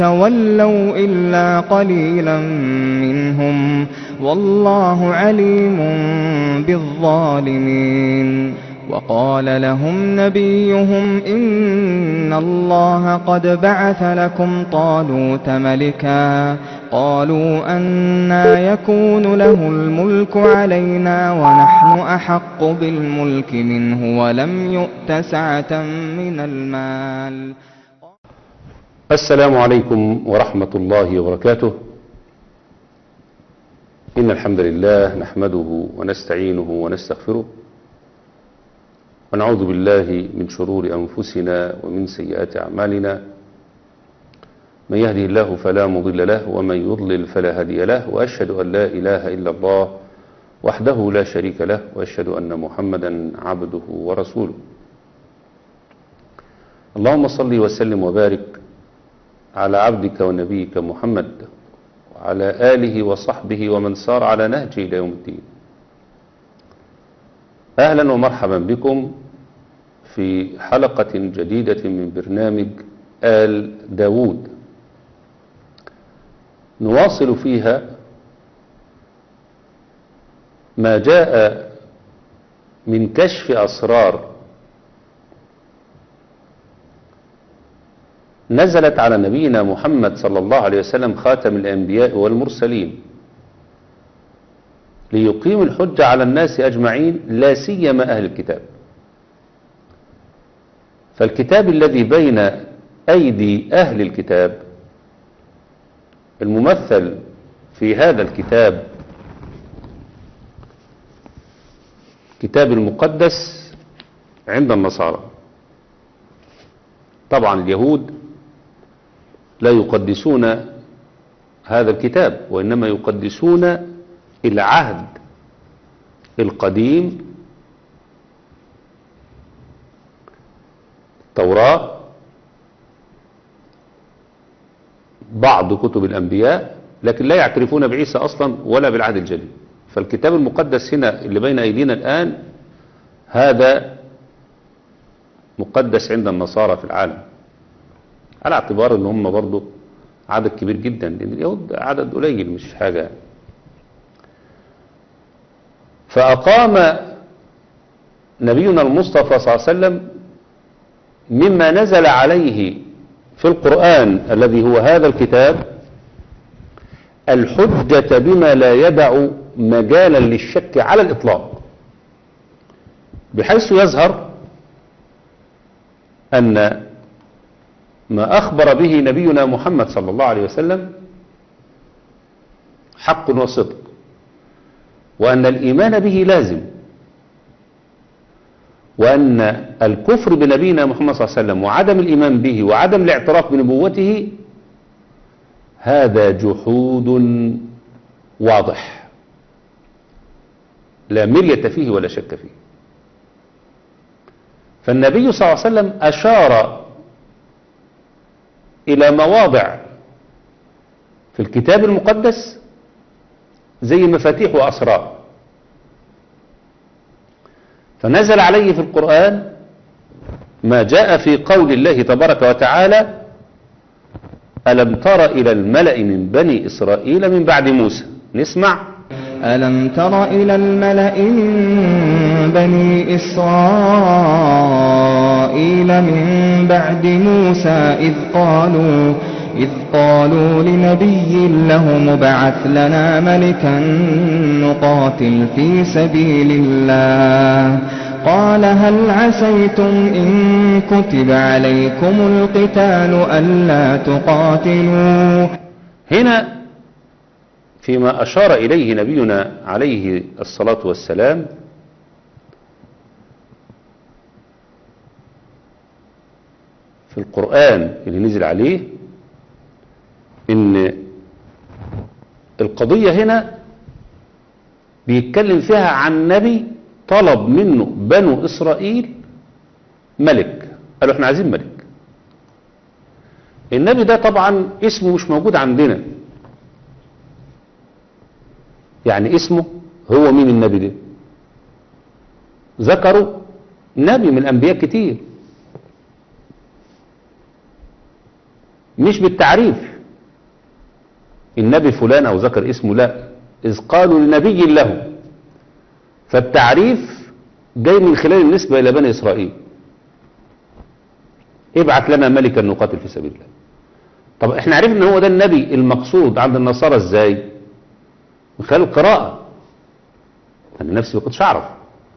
تولوا إلا قليلا منهم والله عليم بالظالمين وقال لهم نبيهم إن الله قد بعث لكم طالوت ملكا قالوا أنا يكون له الملك علينا ونحن أحق بالملك منه ولم يؤت سعة من المال السلام عليكم ورحمة الله وبركاته إن الحمد لله نحمده ونستعينه ونستغفره ونعوذ بالله من شرور أنفسنا ومن سيئات أعمالنا من يهده الله فلا مضل له ومن يضلل فلا هادي له وأشهد أن لا إله إلا الله وحده لا شريك له وأشهد أن محمدا عبده ورسوله اللهم صل وسلم وبارك على عبدك ونبيك محمد وعلى آله وصحبه ومن سار على نهجه إلى يوم الدين أهلا ومرحبا بكم في حلقة جديدة من برنامج آل داود نواصل فيها ما جاء من كشف أسرار نزلت على نبينا محمد صلى الله عليه وسلم خاتم الأنبياء والمرسلين ليقيم الحجة على الناس أجمعين لا سيما أهل الكتاب فالكتاب الذي بين أيدي أهل الكتاب الممثل في هذا الكتاب كتاب المقدس عند النصارى طبعا اليهود لا يقدسون هذا الكتاب وإنما يقدسون العهد القديم التوراة بعض كتب الأنبياء لكن لا يعترفون بعيسى أصلا ولا بالعهد الجديد فالكتاب المقدس هنا اللي بين أيدينا الآن هذا مقدس عند النصارى في العالم على اعتبار ان هم برضو عدد كبير جدا لان اليهود عدد قليل مش حاجة فأقام نبينا المصطفى صلى الله عليه وسلم مما نزل عليه في القرآن الذي هو هذا الكتاب الحجة بما لا يدع مجالا للشك على الإطلاق بحيث يظهر أن ما أخبر به نبينا محمد صلى الله عليه وسلم حق وصدق وأن الإيمان به لازم وأن الكفر بنبينا محمد صلى الله عليه وسلم وعدم الإيمان به وعدم الاعتراف بنبوته هذا جحود واضح لا مرية فيه ولا شك فيه فالنبي صلى الله عليه وسلم أشار إلى مواضع في الكتاب المقدس زي مفاتيح وأسرار فنزل عليه في القرآن ما جاء في قول الله تبارك وتعالى ألم تر إلى الملأ من بني إسرائيل من بعد موسى نسمع ألم تر إلى الملأ من بني إسرائيل من بعد موسى إذ قالوا إذ قالوا لنبي له مبعث لنا ملكا نقاتل في سبيل الله قال هل عسيتم إن كتب عليكم القتال ألا تقاتلوا هنا فيما أشار إليه نبينا عليه الصلاة والسلام في القرآن اللي نزل عليه إن القضية هنا بيتكلم فيها عن نبي طلب منه بنو إسرائيل ملك قالوا احنا عايزين ملك النبي ده طبعا اسمه مش موجود عندنا يعني اسمه هو مين النبي ده ذكروا نبي من الأنبياء كتير مش بالتعريف النبي فلان أو ذكر اسمه لا إذ قالوا لنبي له فالتعريف جاي من خلال النسبة إلى بني إسرائيل ابعث لنا ملكا نقاتل في سبيل الله طب احنا عرفنا ان هو ده النبي المقصود عند النصارى ازاي من خلال القراءة انا نفسي ما كنتش اعرف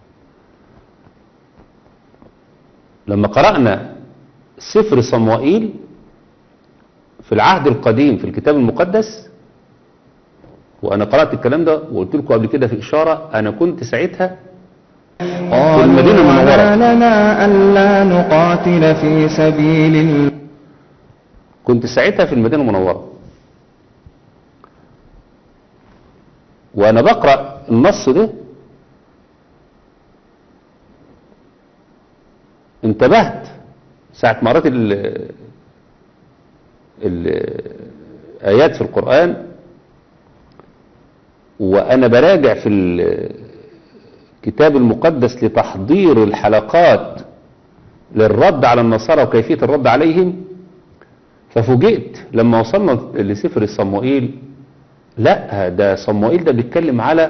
لما قرأنا سفر صموئيل في العهد القديم في الكتاب المقدس وانا قرأت الكلام ده وقلت لكم قبل كده في اشارة انا كنت ساعتها قالوا المدينة المنورة. وما لنا ألا نقاتل في سبيل الله كنت ساعتها في المدينة المنورة وأنا بقرأ النص ده انتبهت ساعة ما قرأت ال- الآيات في القرآن وأنا براجع في الكتاب المقدس لتحضير الحلقات للرد على النصارى وكيفية الرد عليهم ففوجئت لما وصلنا لسفر صموئيل لا ده صموئيل ده بيتكلم على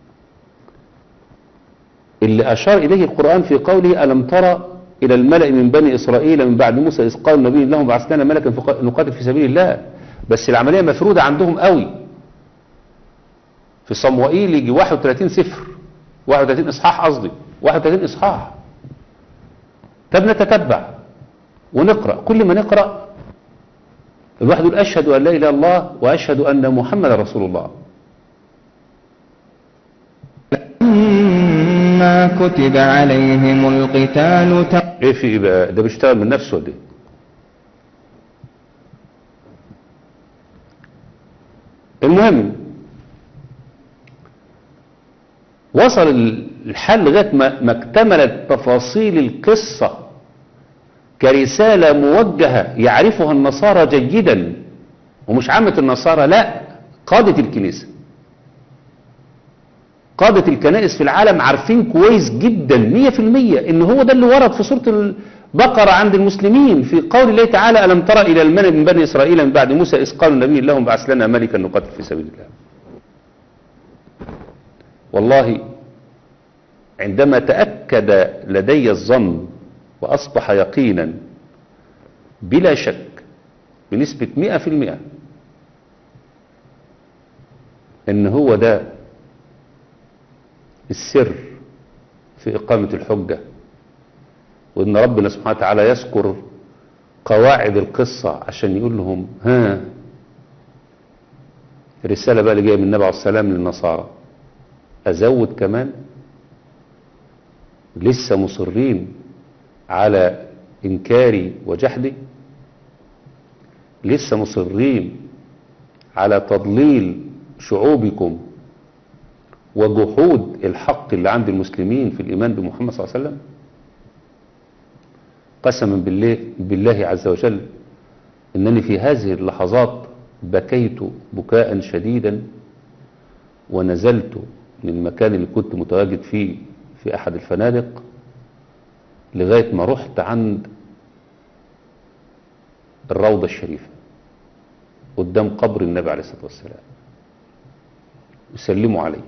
اللي أشار إليه القرآن في قوله ألم ترى إلى الملأ من بني إسرائيل من بعد موسى إذ قال النبي لهم بعث لنا ملكا فق- نقاتل في سبيل الله بس العملية مفرودة عندهم قوي في صموئيل يجي 31 سفر 31 إصحاح قصدي 31 إصحاح طب نتتبع ونقرأ كل ما نقرأ الواحد يقول أشهد أن لا إله إلا الله وأشهد أن محمد رسول الله ما كتب عليهم القتال ت- إيه في إيه بقى ده بيشتغل من نفسه ولا إيه المهم وصل الحل لغاية ما ما اكتملت تفاصيل القصة كرسالة موجهة يعرفها النصارى جيدا ومش عامة النصارى لا قادة الكنيسة قادة الكنائس في العالم عارفين كويس جدا مية في المية ان هو ده اللي ورد في سورة البقرة عند المسلمين في قول الله تعالى ألم ترى إلى الملك من بني إسرائيل من بعد موسى إذ قال النبي لهم بعث لنا ملكا نقاتل في سبيل الله والله عندما تأكد لدي الظن وأصبح يقينا بلا شك بنسبة مئة في المئة ان هو ده السر في إقامة الحجة وإن ربنا سبحانه وتعالى يذكر قواعد القصة عشان يقول لهم ها الرسالة بقى اللي جاية من النبي عليه السلام للنصارى أزود كمان لسه مصرين على إنكاري وجحدي لسه مصرين على تضليل شعوبكم وجحود الحق اللي عند المسلمين في الإيمان بمحمد صلى الله عليه وسلم قسما بالله, بالله عز وجل إنني في هذه اللحظات بكيت بكاء شديدا ونزلت من المكان اللي كنت متواجد فيه في أحد الفنادق لغاية ما رحت عند الروضة الشريفة قدام قبر النبي عليه الصلاة والسلام يسلموا عليه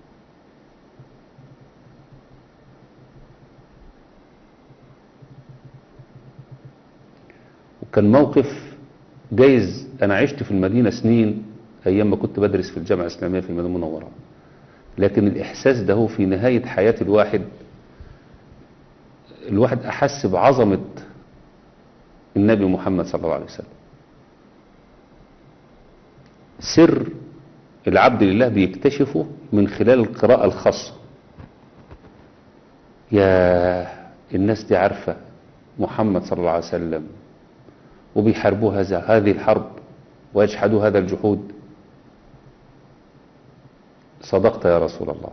وكان موقف جايز أنا عشت في المدينة سنين أيام ما كنت بدرس في الجامعة الإسلامية في المدينة المنورة لكن الإحساس ده هو في نهاية حياة الواحد الواحد أحس بعظمة النبي محمد صلى الله عليه وسلم سر العبد لله بيكتشفه من خلال القراءة الخاصة يا الناس دي عارفة محمد صلى الله عليه وسلم وبيحاربوا هذا هذه الحرب ويجحدوا هذا الجحود صدقت يا رسول الله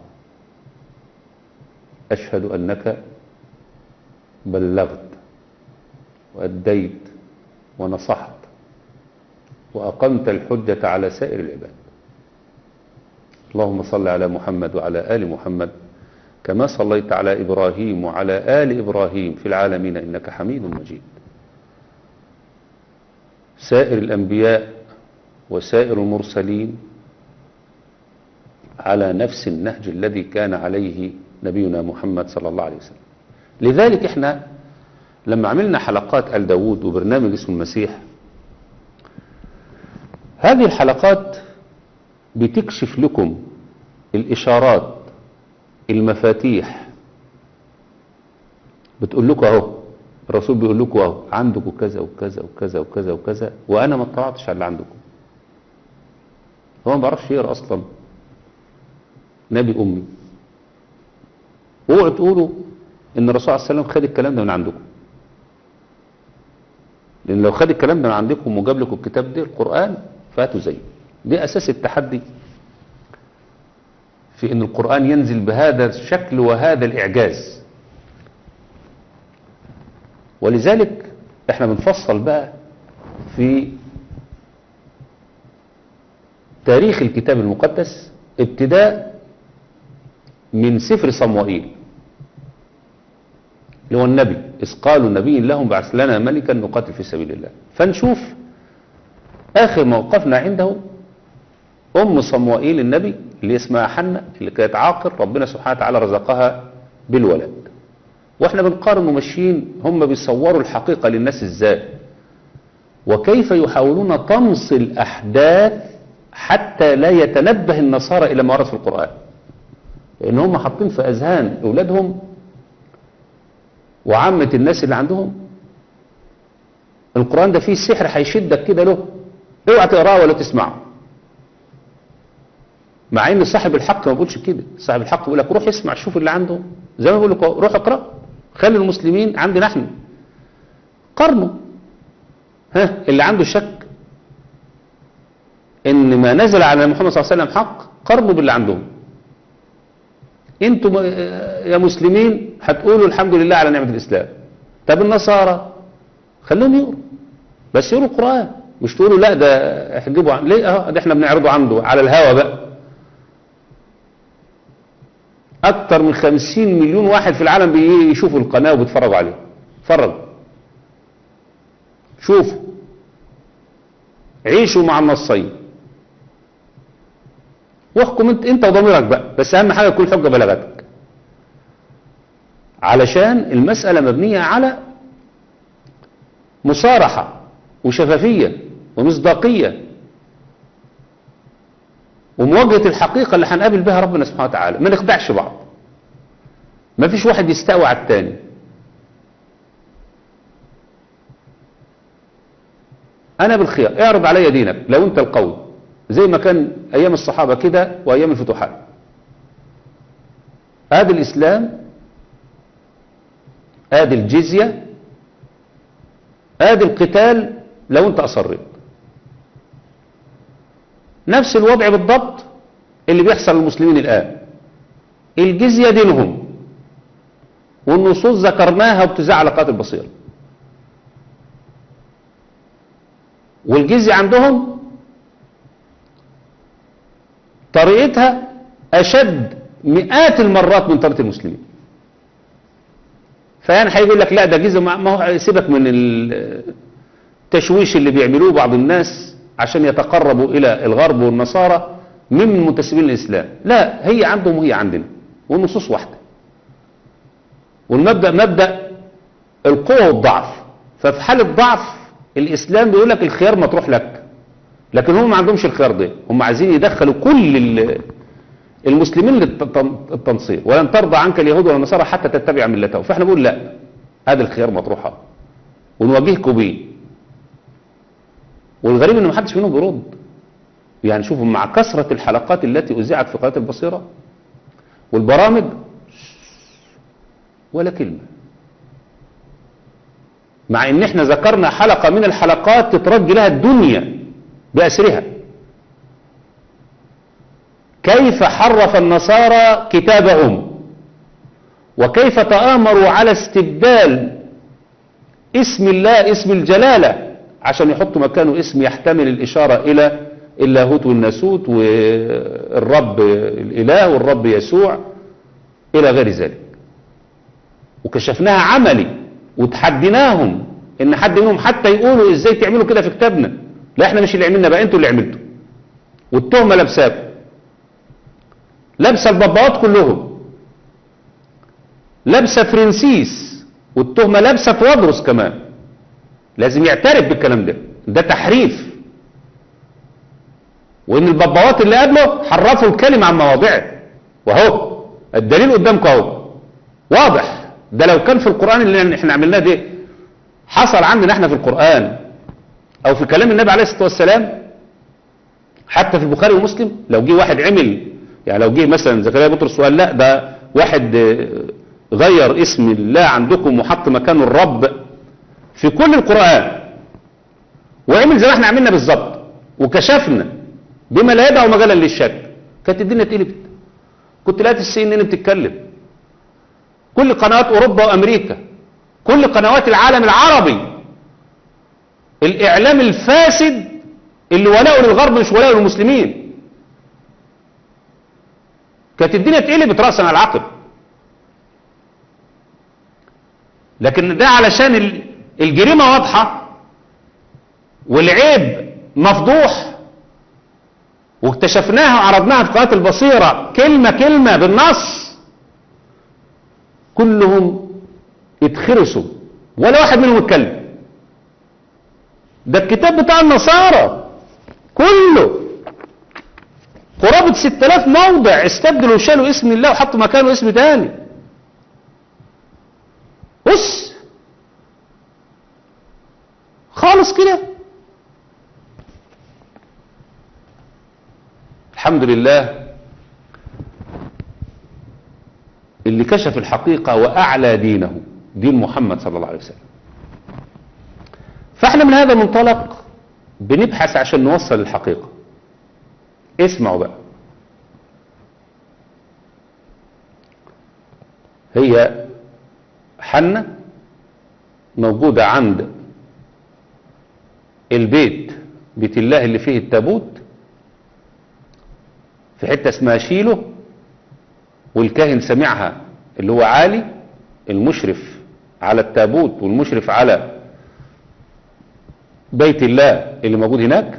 أشهد أنك بلغت وأديت ونصحت وأقمت الحجة على سائر العباد اللهم صل على محمد وعلى آل محمد كما صليت على إبراهيم وعلى آل إبراهيم في العالمين إنك حميد مجيد سائر الأنبياء وسائر المرسلين على نفس النهج الذي كان عليه نبينا محمد صلى الله عليه وسلم لذلك احنا لما عملنا حلقات آل داود وبرنامج اسمه المسيح هذه الحلقات بتكشف لكم الإشارات المفاتيح بتقول لكم اهو الرسول بيقول لكم اهو عندكم كذا وكذا وكذا وكذا وكذا وانا ما اطلعتش على اللي عندكم هو ما بيعرفش يقرا اصلا نبي امي اوعوا تقولوا ان الرسول عليه السلام خد الكلام ده من عندكم لان لو خد الكلام ده من عندكم وجاب لكم الكتاب ده القران فاتوا زيه دي اساس التحدي في ان القران ينزل بهذا الشكل وهذا الاعجاز ولذلك احنا بنفصل بقى في تاريخ الكتاب المقدس ابتداء من سفر صموئيل اللي هو النبي إذ قالوا نبي لهم بعث لنا ملكا نقاتل في سبيل الله فنشوف آخر موقفنا عنده أم صموئيل النبي اللي اسمها حنة اللي كانت عاقر ربنا سبحانه وتعالى رزقها بالولد واحنا بنقارن وماشيين هم بيصوروا الحقيقة للناس ازاي وكيف يحاولون طمس الأحداث حتى لا يتنبه النصارى إلى ما ورد في القرآن لأن هم حاطين في أذهان أولادهم وعامة الناس اللي عندهم القرآن ده فيه سحر هيشدك كده له اوعى تقراه ولا تسمعه مع ان صاحب الحق ما بيقولش كده صاحب الحق بيقول لك روح اسمع شوف اللي عنده زي ما بيقول لك روح اقرا خلي المسلمين عندنا احنا قارنوا ها اللي عنده شك ان ما نزل على محمد صلى الله عليه وسلم حق قارنوا باللي عندهم انتم يا مسلمين هتقولوا الحمد لله على نعمة الاسلام طب النصارى خلوهم يقروا بس يقروا القرآن مش تقولوا لا ده احجبوا عن ليه اه ده احنا بنعرضه عنده على الهوا بقى اكتر من خمسين مليون واحد في العالم بيشوفوا القناة وبيتفرجوا عليه اتفرجوا شوفوا عيشوا مع النصين واحكم انت, انت وضميرك بقى بس اهم حاجة كل حجة بلغتك علشان المسألة مبنية على مصارحة وشفافية ومصداقية ومواجهة الحقيقة اللي هنقابل بها ربنا سبحانه وتعالى ما نخدعش بعض ما فيش واحد يستوى على التاني انا بالخيار اعرض علي دينك لو انت القوي زي ما كان ايام الصحابة كده وايام الفتوحات ادي الاسلام ادي الجزية ادي القتال لو انت اصريت نفس الوضع بالضبط اللي بيحصل للمسلمين الآن الجزية دينهم والنصوص ذكرناها وبتزع على قاتل بصير والجزية عندهم طريقتها أشد مئات المرات من طريقة المسلمين فيعني هيقول لك لا ده جزء ما هو سيبك من التشويش اللي بيعملوه بعض الناس عشان يتقربوا إلى الغرب والنصارى من منتسبين الإسلام لا هي عندهم وهي عندنا والنصوص واحدة والمبدأ مبدأ القوة والضعف ففي حالة ضعف الإسلام بيقول لك الخيار مطروح لك لكن هم ما عندهمش الخيار ده هم عايزين يدخلوا كل المسلمين للتنصير ولن ترضى عنك اليهود ولا النصارى حتى تتبع ملتهم فاحنا بنقول لا هذا الخيار مطروحه ونواجهكم بيه والغريب ان محدش منهم بيرد يعني شوفوا مع كثرة الحلقات التي أذيعت في قناة البصيرة والبرامج ولا كلمة مع ان احنا ذكرنا حلقة من الحلقات تترجي لها الدنيا بأسرها كيف حرف النصارى كتابهم وكيف تآمروا على استبدال اسم الله اسم الجلالة عشان يحطوا مكانه اسم يحتمل الإشارة إلى اللاهوت والناسوت والرب الإله والرب يسوع إلى غير ذلك وكشفناها عملي وتحديناهم ان حد منهم حتى يقولوا ازاي تعملوا كده في كتابنا لا احنا مش اللي عملنا بقى انتوا اللي عملتوا والتهمة لابساكم لابسه الباباوات كلهم لابسه فرنسيس والتهمة لابسه توادرس كمان لازم يعترف بالكلام ده ده تحريف وان الباباوات اللي قبله حرفوا الكلمة عن مواضعه وهو الدليل قدامكم اهو واضح ده لو كان في القرآن اللي احنا عملناه ده حصل عندنا احنا في القرآن او في كلام النبي عليه الصلاة والسلام حتى في البخاري ومسلم لو جه واحد عمل يعني لو جه مثلا زكريا بطرس وقال لا ده واحد آه، غير اسم الله عندكم وحط مكانه الرب في كل القرآن وعمل زي ما احنا عملنا بالظبط وكشفنا بما لا يدع مجالا للشك كانت الدنيا اتقلبت كنت لقيت السي ان ان بتتكلم كل قنوات اوروبا وامريكا كل قنوات العالم العربي الاعلام الفاسد اللي ولاؤه للغرب مش ولاؤه للمسلمين كانت الدنيا اتقلبت راسا على العقب لكن ده علشان ال- الجريمه واضحه والعيب مفضوح واكتشفناها وعرضناها في قناه البصيره كلمه كلمه بالنص كلهم اتخرسوا ولا واحد منهم اتكلم ده الكتاب بتاع النصارى كله قرابة 6000 موضع استبدلوا وشالوا اسم الله وحطوا مكانه اسم تاني بص خالص كده الحمد لله اللي كشف الحقيقة وأعلى دينه دين محمد صلى الله عليه وسلم فاحنا من هذا المنطلق بنبحث عشان نوصل الحقيقة اسمعوا بقى هي حنة موجودة عند البيت بيت الله اللي فيه التابوت في حتة اسمها شيله والكاهن سمعها اللي هو عالي المشرف على التابوت والمشرف على بيت الله اللي موجود هناك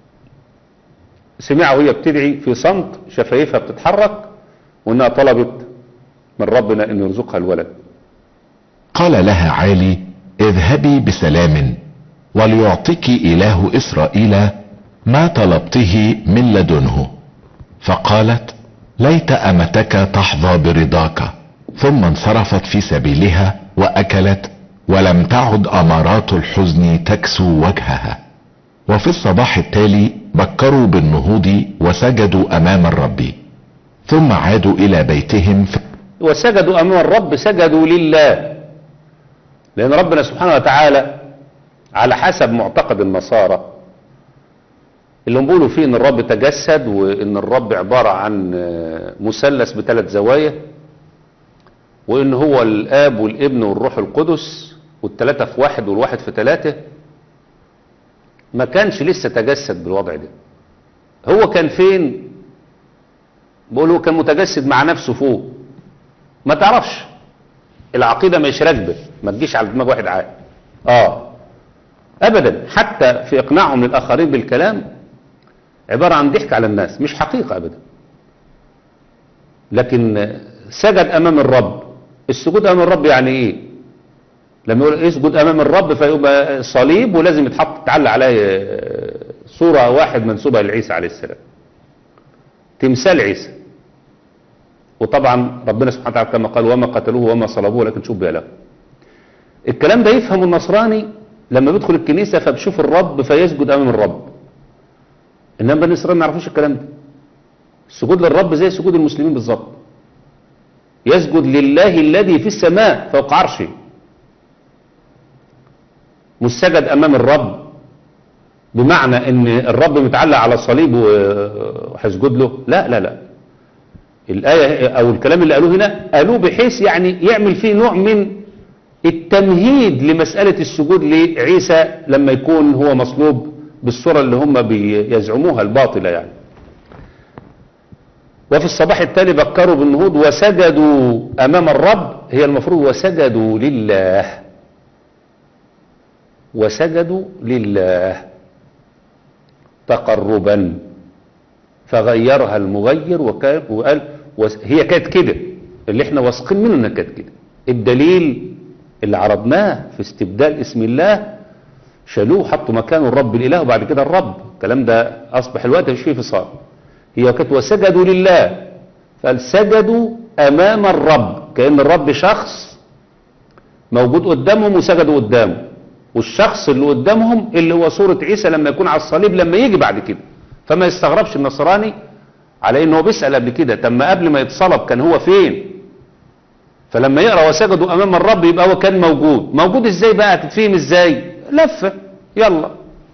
سمعها وهي بتدعي في صمت شفايفها بتتحرك وانها طلبت من ربنا ان يرزقها الولد قال لها عالي اذهبي بسلام وليعطيك اله اسرائيل ما طلبته من لدنه فقالت ليت امتك تحظى برضاك ثم انصرفت في سبيلها واكلت ولم تعد امارات الحزن تكسو وجهها وفي الصباح التالي بكروا بالنهوض وسجدوا امام الرب ثم عادوا الى بيتهم ف... وسجدوا امام الرب سجدوا لله لان ربنا سبحانه وتعالى على حسب معتقد النصارى اللي هم بيقولوا فيه ان الرب تجسد وان الرب عبارة عن آه، مثلث بثلاث زوايا وان هو الاب والابن والروح القدس والثلاثة في واحد والواحد في ثلاثة ما كانش لسه تجسد بالوضع ده هو كان فين بيقولوا كان متجسد مع نفسه فوق ما تعرفش العقيدة مش راكبة ما تجيش على دماغ واحد عاقل اه ابدا حتى في اقناعهم للاخرين بالكلام عبارة عن ضحك على الناس مش حقيقة ابدا لكن سجد امام الرب السجود امام الرب يعني ايه لما يقول اسجد امام الرب فيبقى صليب ولازم يتحط تعلق عليه صورة واحد منسوبة لعيسى عليه السلام تمثال عيسى وطبعا ربنا سبحانه وتعالى كما قال وما قتلوه وما صلبوه لكن شبه له الكلام ده يفهم النصراني لما بيدخل الكنيسة فبيشوف الرب فيسجد امام الرب انما بني اسرائيل ما يعرفوش الكلام ده السجود للرب زي سجود المسلمين بالظبط يسجد لله الذي في السماء فوق عرشه مش سجد امام الرب بمعنى ان الرب متعلق على صليب وهيسجد له لا لا لا الآية او الكلام اللي قالوه هنا قالوه بحيث يعني يعمل فيه نوع من التمهيد لمسألة السجود لعيسى لما يكون هو مصلوب بالصورة اللي هم بيزعموها الباطلة يعني وفي الصباح التالي بكروا بالنهوض وسجدوا أمام الرب هي المفروض وسجدوا لله وسجدوا لله تقربا فغيرها المغير وكان وقال وس- هي كانت كده اللي احنا واثقين منه انها كانت كده الدليل اللي عرضناه في استبدال اسم الله شالوه حطوا مكانه الرب الاله وبعد كده الرب الكلام ده اصبح الوقت مش فيه فصال هي كانت وسجدوا لله قال سجدوا امام الرب كان الرب شخص موجود قدامهم وسجدوا قدامه والشخص اللي قدامهم اللي هو صورة عيسى لما يكون على الصليب لما يجي بعد كده فما يستغربش النصراني على انه بيسأل قبل كده طب ما قبل ما يتصلب كان هو فين فلما يقرأ وسجدوا امام الرب يبقى هو كان موجود موجود ازاي بقى تتفهم ازاي لفة يلا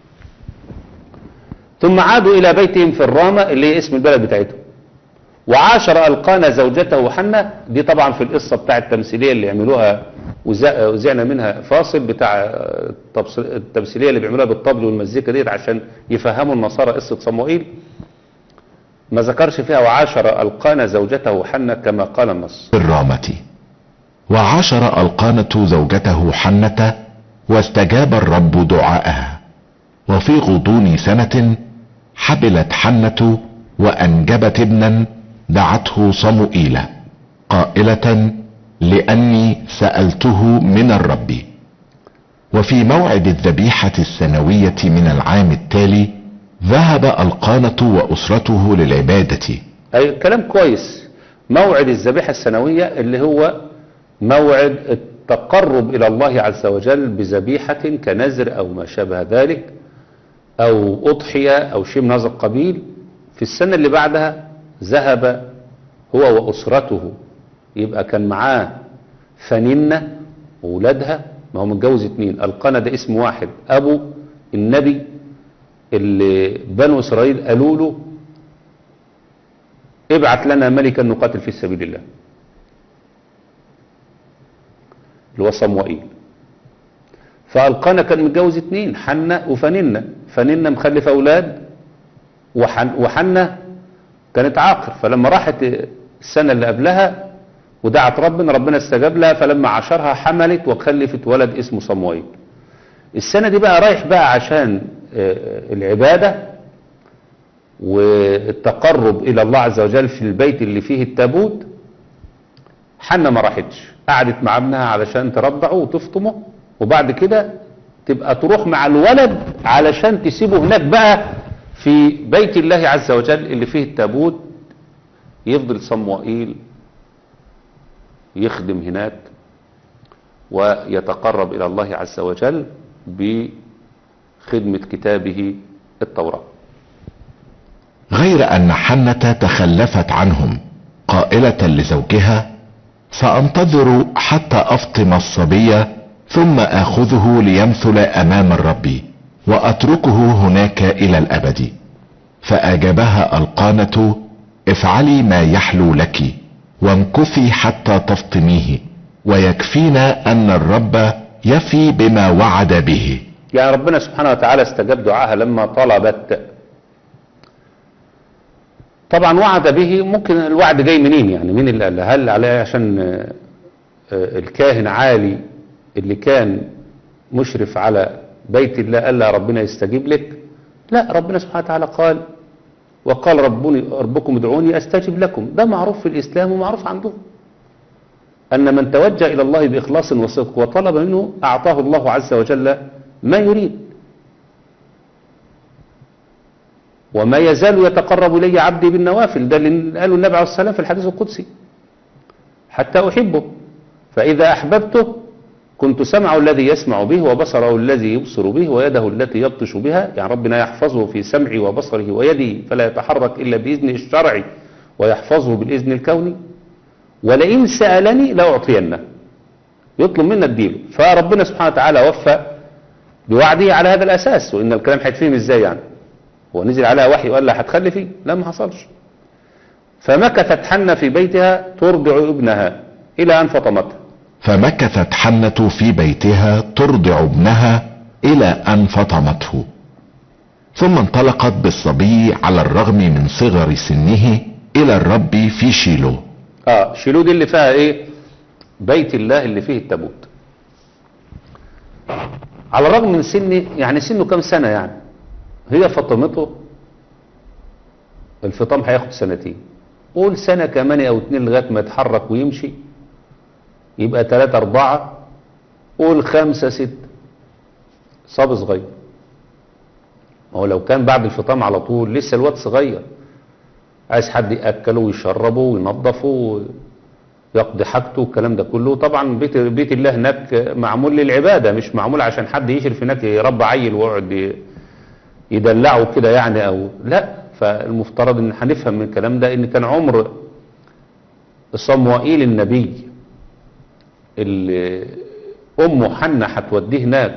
ثم عادوا الى بيتهم في الرامة اللي هي اسم البلد بتاعتهم وعاشر القانا زوجته حنة دي طبعا في القصة بتاع التمثيلية اللي يعملوها وزا- وزعنا منها فاصل بتاع التبص- التمثيلية اللي بيعملوها بالطبل والمزيكا ديت عشان يفهموا النصارى قصة صموئيل ما ذكرش فيها وعاشر القانا زوجته حنة كما قال النص الرامة وعاشر القانة زوجته حنة واستجاب الرب دعاءها وفي غضون سنة حبلت حنة وأنجبت ابنا دعته صموئيل قائلة لأني سألته من الرب وفي موعد الذبيحة السنوية من العام التالي ذهب القانة وأسرته للعبادة أي كلام كويس موعد الذبيحة السنوية اللي هو موعد التقرب إلى الله عز وجل بذبيحة كنذر أو ما شابه ذلك أو أضحية أو شيء من هذا القبيل في السنة اللي بعدها ذهب هو وأسرته يبقى كان معاه فننة وولادها ما هو متجوز اتنين القنا ده اسم واحد أبو النبي اللي بنو إسرائيل قالوا له ابعت لنا ملكا نقاتل في سبيل الله اللي هو صموئيل فالقانا كان متجوز اتنين حنة وفننة فننة مخلفة أولاد وحن وحنة كانت عاقر فلما راحت السنة اللي قبلها ودعت ربنا ربنا استجاب لها فلما عاشرها حملت وخلفت ولد اسمه صموئيل السنة دي بقى رايح بقى عشان آه، العبادة والتقرب إلى الله عز وجل في البيت اللي فيه التابوت حنة ما راحتش قعدت مع ابنها علشان ترضعه وتفطمه وبعد كده تبقى تروح مع الولد علشان تسيبه هناك بقى في بيت الله عز وجل اللي فيه التابوت يفضل صموئيل يخدم هناك ويتقرب إلى الله عز وجل بخدمة كتابه التوراة غير ان حنة تخلفت عنهم قائلة لزوجها سانتظر حتى افطم الصبي ثم اخذه ليمثل امام الرب واتركه هناك الى الابد فاجابها القانة افعلي ما يحلو لك وامكثي حتى تفطميه ويكفينا ان الرب يفي بما وعد به يعني ربنا سبحانه وتعالى استجاب دعاها لما طلبت طبعا وعد به ممكن الوعد جاي منين يعني مين اللي قال لها؟ هل عليه عشان آه، آه، الكاهن عالي اللي كان مشرف على بيت الله قال لها ربنا يستجيب لك لا ربنا سبحانه وتعالى قال وقال ربني ربكم ادعوني استجب لكم ده معروف في الاسلام ومعروف عندهم ان من توجه الى الله باخلاص وصدق وطلب منه اعطاه الله عز وجل ما يريد وما يزال يتقرب الي عبدي بالنوافل ده اللي قاله النبي عليه السلام في الحديث القدسي حتى احبه فاذا احببته كنت سمعه الذي يسمع به وبصره الذي يبصر به ويده التي يبطش بها يعني ربنا يحفظه في سمعه وبصره ويده فلا يتحرك إلا بإذنه الشرعي ويحفظه بالإذن الكوني ولئن سألني لأعطينه يطلب منا الدين فربنا سبحانه وتعالى وفى بوعده على هذا الأساس وإن الكلام هيتفهم إزاي يعني هو نزل عليها وحي وقال لها هتخلفي لا ما حصلش فمكثت حنة في بيتها ترضع ابنها إلى أن فطمته فمكثت حنة في بيتها ترضع ابنها الى ان فطمته ثم انطلقت بالصبي على الرغم من صغر سنه الى الرب في شيلو اه شيلو دي اللي فيها ايه بيت الله اللي فيه التابوت على الرغم من سنه يعني سنه كام سنة يعني هي فطمته الفطام هياخد سنتين قول سنة كمان او اتنين لغاية ما يتحرك ويمشي يبقى تلاتة اربعة قول خمسة ستة صاب صغير ما هو لو كان بعد الفطام على طول لسه الواد صغير عايز حد يأكله ويشربه وينظفه ويقضي حاجته والكلام ده كله طبعا بيت, بيت الله هناك معمول للعبادة مش معمول عشان حد يشرف هناك يربى عيل ويقعد ي- يدلعه كده يعني او لا فالمفترض ان هنفهم من الكلام ده ان كان عمر صموئيل النبي اللي امه حنة هتوديه هناك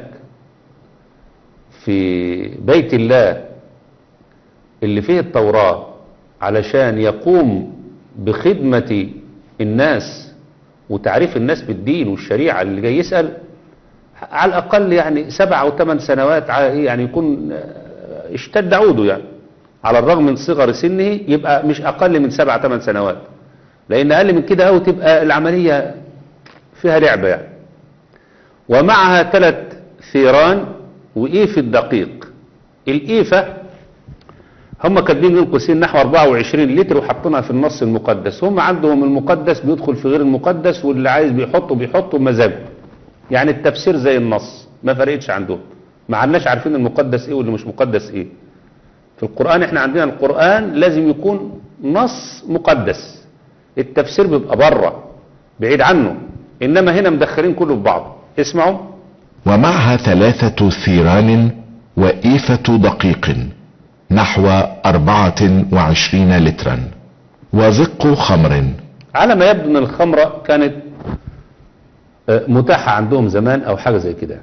في بيت الله اللي فيه التوراة علشان يقوم بخدمة الناس وتعريف الناس بالدين والشريعة اللي جاي يسأل على الأقل يعني سبع أو ثمان سنوات ع- يعني يكون آه، اشتد عوده يعني على الرغم من صغر سنه يبقى مش أقل من سبع ثمان سنوات لأن أقل من كده أو تبقى العملية فيها لعبة يعني ومعها ثلاث ثيران وإيف الدقيق الإيفة هم كاتبين بين قوسين نحو 24 لتر وحاطينها في النص المقدس هم عندهم المقدس بيدخل في غير المقدس واللي عايز بيحطه بيحطه بمزاجه يعني التفسير زي النص ما فرقتش عندهم ما عندناش عارفين المقدس ايه واللي مش مقدس ايه في القرآن احنا عندنا القرآن لازم يكون نص مقدس التفسير بيبقى بره بعيد عنه انما هنا مدخلين كله في بعض اسمعوا ومعها ثلاثة ثيران وإيفة دقيق نحو أربعة وعشرين لترا وزق خمر على ما يبدو ان الخمرة كانت آه، متاحة عندهم زمان او حاجة زي كده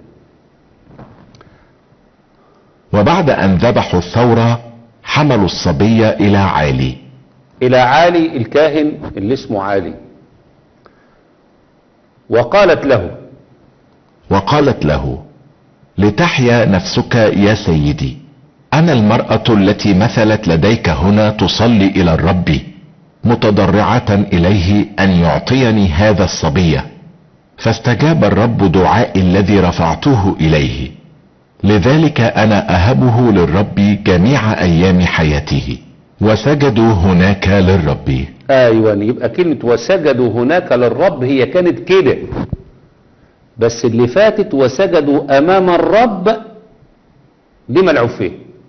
وبعد أن ذبحوا الثورة حملوا الصبي إلى عالي الى عالي الكاهن اللي اسمه عالي وقالت له وقالت له لتحيا نفسك يا سيدي انا المرأة التي مثلت لديك هنا تصلي الى الرب متضرعة اليه ان يعطيني هذا الصبي فاستجاب الرب دعائي الذي رفعته اليه لذلك انا اهبه للرب جميع ايام حياته وسجدوا هناك للرب ايوه يبقى كلمة وسجدوا هناك للرب هي كانت كده بس اللي فاتت وسجدوا امام الرب دي ملعوب فيه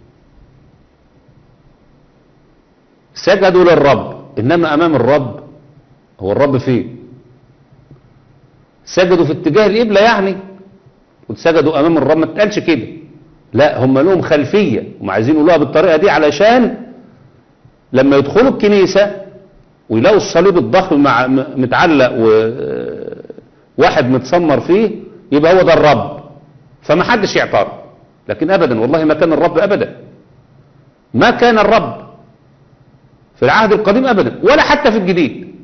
سجدوا للرب انما امام الرب هو الرب فين سجدوا في اتجاه القبلة يعني وسجدوا امام الرب ما تقالش كده لا هم لهم خلفية هم عايزين يقولوها بالطريقة دي علشان لما يدخلوا الكنيسة ويلاقوا الصليب الضخم مع م- متعلق وواحد متسمر فيه يبقى هو ده الرب فما حدش يعترض لكن ابدا والله ما كان الرب ابدا ما كان الرب في العهد القديم ابدا ولا حتى في الجديد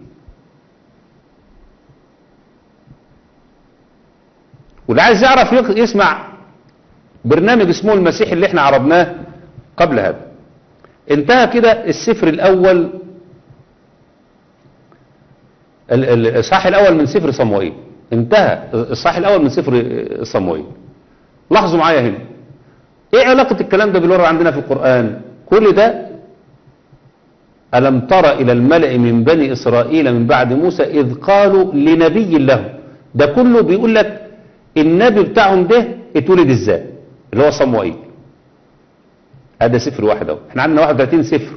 واللي عايز يعرف يق- يسمع برنامج اسمه المسيح اللي احنا عرضناه قبل هذا انتهى كده السفر الاول ال- ال- الاصحاح الاول من سفر صموئيل انتهى الاصحاح الاول من سفر صموئيل لاحظوا معايا هنا ايه علاقة الكلام ده بالورع عندنا في القرآن كل ده ألم تر إلى الملأ من بني إسرائيل من بعد موسى إذ قالوا لنبي له ده كله بيقول لك النبي بتاعهم ده اتولد ازاي اللي هو صموئيل هذا سفر واحد اهو احنا عندنا 31 سفر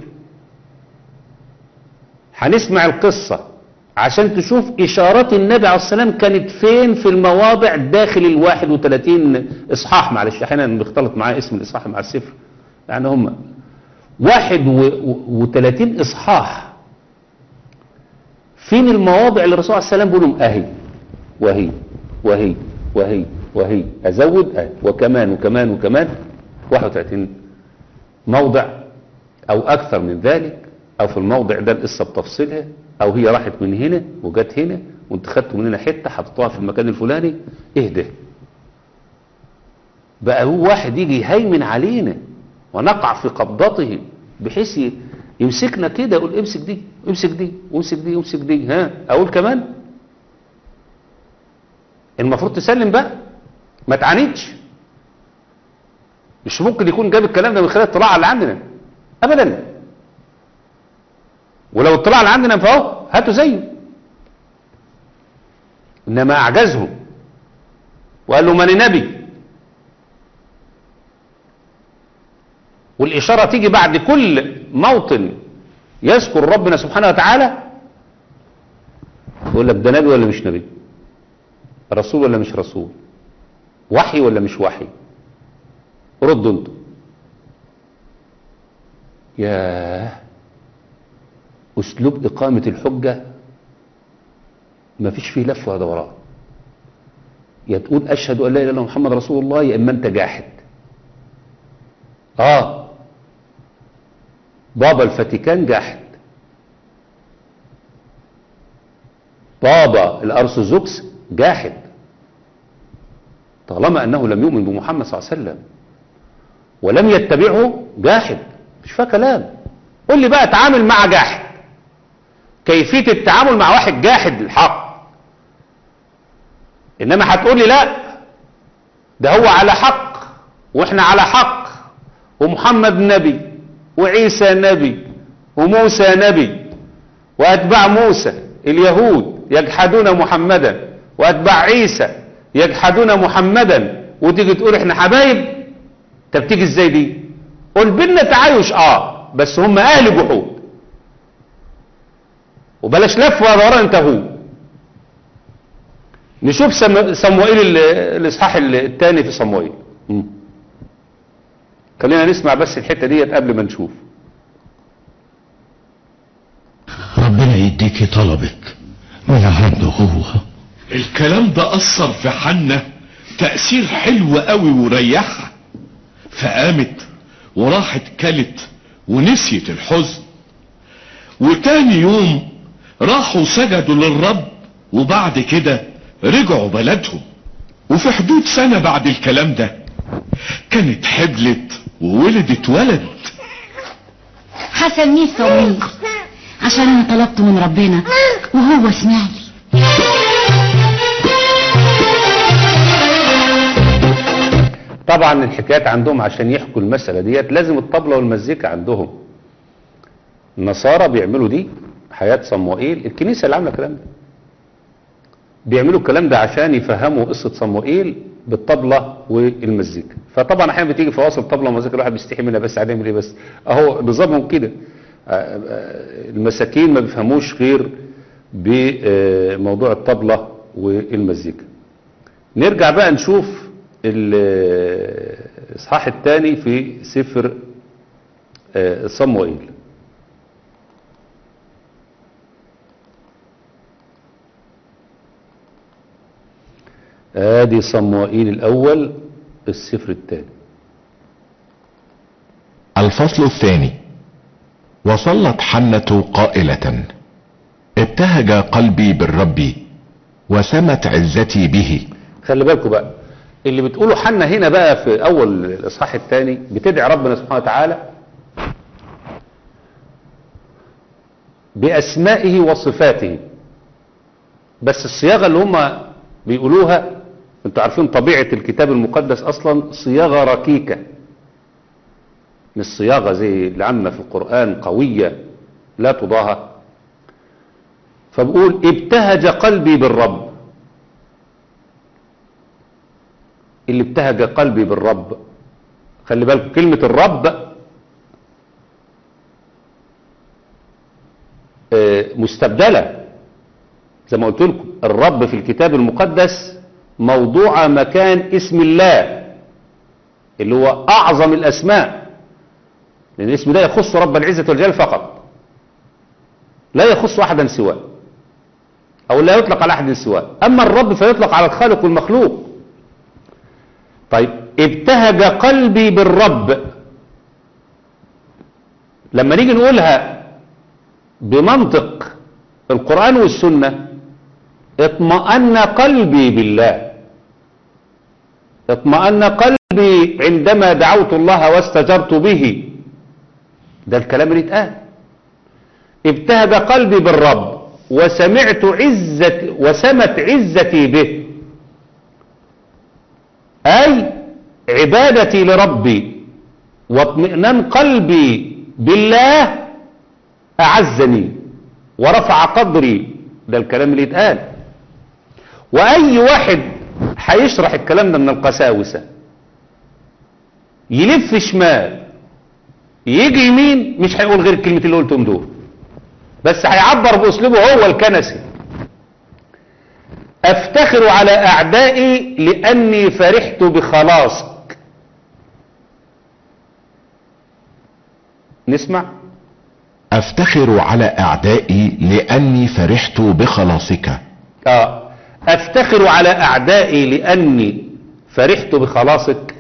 هنسمع القصة عشان تشوف إشارات النبي عليه السلام كانت فين في المواضع داخل ال 31 إصحاح معلش أحيانا بيختلط معايا اسم الإصحاح مع السفر يعني هم 31 إصحاح فين المواضع اللي الرسول عليه السلام بيقول لهم أهي وهي وهي وهي وهي أزود أهي وكمان وكمان وكمان 31 موضع أو أكثر من ذلك أو في الموضع ده القصة بتفصيلها أو هي راحت من هنا وجت هنا وانت خدت من هنا حتة حطيتوها في المكان الفلاني اهدى بقى هو واحد يجي يهيمن علينا ونقع في قبضته بحيث ي- يمسكنا كده يقول امسك دي امسك دي وامسك دي وامسك دي ها اقول كمان المفروض تسلم بقى ما تعاندش مش ممكن يكون جاب الكلام ده من خلال الطلاع اللي عندنا ابدا ولو اطلع اللي عندنا فهو هاتوا زيه انما اعجزهم وقال له من نبي والاشاره تيجي بعد كل موطن يذكر ربنا سبحانه وتعالى يقول لك ده نبي ولا مش نبي رسول ولا مش رسول وحي ولا مش وحي ردوا انتوا ياه اسلوب اقامة الحجة ما فيش فيه لف ولا دوران يا تقول اشهد ان لا اله الا الله محمد رسول الله يا اما انت جاحد اه بابا الفاتيكان جاحد بابا الارثوذكس جاحد طالما انه لم يؤمن بمحمد صلى الله عليه وسلم ولم يتبعه جاحد مش فيها كلام قول لي بقى اتعامل مع جاحد كيفية التعامل مع واحد جاحد الحق انما هتقول لي لا ده هو على حق واحنا على حق ومحمد نبي وعيسى نبي وموسى نبي واتباع موسى اليهود يجحدون محمدا واتباع عيسى يجحدون محمدا وتيجي تقول احنا حبايب طب تيجي ازاي دي قول بينا تعايش اه بس هم اهل جحود وبلاش لف ولا دوران انت هو نشوف سم- صموئيل ال- الاصحاح الثاني في صموئيل مم. خلينا نسمع بس الحته ديت قبل ما نشوف ربنا يديكي طلبك من عنده هو الكلام ده أثر في حنة تأثير حلو قوي وريحها فقامت وراحت كلت ونسيت الحزن وتاني يوم راحوا سجدوا للرب وبعد كده رجعوا بلدهم وفي حدود سنة بعد الكلام ده كانت حبلت وولدت ولد هسميه صميم عشان انا طلبت من ربنا وهو سمعني طبعا الحكايات عندهم عشان يحكوا المسألة ديت لازم الطبلة والمزيكا عندهم النصارى بيعملوا دي حياة صموئيل الكنيسة اللي عاملة الكلام ده بيعملوا الكلام ده عشان يفهموا قصة صموئيل بالطبلة والمزيكا فطبعا احيانا بتيجي فواصل طبلة ومزيكا الواحد بيستحي منها بس هنعمل ايه بس اهو نظامهم كده آه، آه، المساكين ما بيفهموش غير بموضوع الطبلة والمزيكا نرجع بقى نشوف الاصحاح الثاني في سفر آه، صموئيل ادي صموئيل الاول السفر الثاني الفصل الثاني وصلت حنة قائلة ابتهج قلبي بالرب وسمت عزتي به خلي بالكم بقى اللي بتقوله حنا هنا بقى في اول الاصحاح الثاني بتدعي ربنا سبحانه وتعالى باسمائه وصفاته بس الصياغه اللي هم بيقولوها انتوا عارفين طبيعه الكتاب المقدس اصلا صياغه ركيكه مش صياغه زي اللي عندنا في القران قويه لا تضاهى فبقول ابتهج قلبي بالرب اللي ابتهج قلبي بالرب خلي بالكم كلمة الرب آه، مستبدلة زي ما قلت لكم الرب في الكتاب المقدس موضوع مكان اسم الله اللي هو أعظم الأسماء لأن الاسم ده يخص رب العزة والجلال فقط لا يخص أحدا سواه أو لا يطلق على أحد سواه أما الرب فيطلق على الخالق والمخلوق طيب ابتهج قلبي بالرب لما نيجي نقولها بمنطق القرآن والسنة اطمأن قلبي بالله اطمأن قلبي عندما دعوت الله واستجرت به ده الكلام اللي اتقال ابتهج قلبي بالرب وسمعت عزتي وسمت عزتي به أي عبادتي لربي واطمئنان قلبي بالله أعزني ورفع قدري ده الكلام اللي يتقال واي واحد هيشرح الكلام ده من القساوسة يلف شمال يجي يمين مش هيقول غير الكلمتين اللي قلتهم دول بس هيعبر باسلوبه هو الكنسي افتخر على اعدائي لاني فرحت بخلاصك نسمع افتخر على اعدائي لاني فرحت بخلاصك اه افتخر على اعدائي لاني فرحت بخلاصك